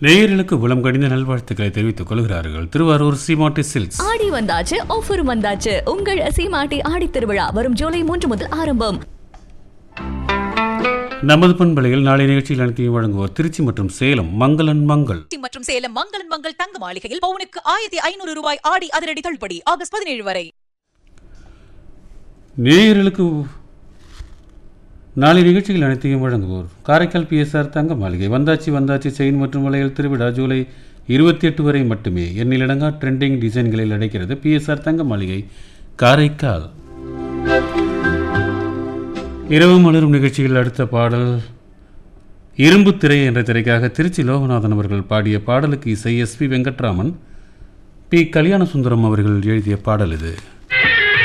நேயர்களுக்கு உளம் கடிந்த நல்வாழ்த்துக்களை தெரிவித்துக் கொள்கிறார்கள் திருவாரூர் சீமாட்டி சில்க்ஸ் ஆடி வந்தாச்சு ஆஃபரும் வந்தாச்சு உங்கள் சீமாட்டி ஆடி திருவிழா வரும் ஜூலை மூன்று முதல் ஆரம்பம் நமது பண்பலையில் நாளை நிகழ்ச்சியில் அனைத்தையும் வழங்குவோர் திருச்சி மற்றும் சேலம் மங்களன் மங்கள் திருச்சி மற்றும் சேலம் மங்களன் மங்கள் தங்க மாளிகையில் பவுனுக்கு ஆயிரத்தி ஐநூறு ரூபாய் ஆடி அதிரடி தள்ளுபடி ஆகஸ்ட் பதினேழு வரை நேயர்களுக்கு நாளை நிகழ்ச்சிகள் அனைத்தையும் வழங்குவோர் காரைக்கால் பிஎஸ்ஆர் தங்க மாளிகை வந்தாச்சி வந்தாச்சி செயின் மற்றும் வளையல் திருவிழா ஜூலை இருபத்தி எட்டு வரை மட்டுமே எண்ணிலடங்கா ட்ரெண்டிங் டிசைன்களில் அடைக்கிறது பிஎஸ்ஆர் தங்க மாளிகை காரைக்கால் இரவு மலரும் நிகழ்ச்சியில் அடுத்த பாடல் இரும்பு திரை என்ற திரைக்காக திருச்சி லோகநாதன் அவர்கள் பாடிய பாடலுக்கு இசை S P Venkatraman P Kalyanasundaram அவர்கள் எழுதிய பாடல் இது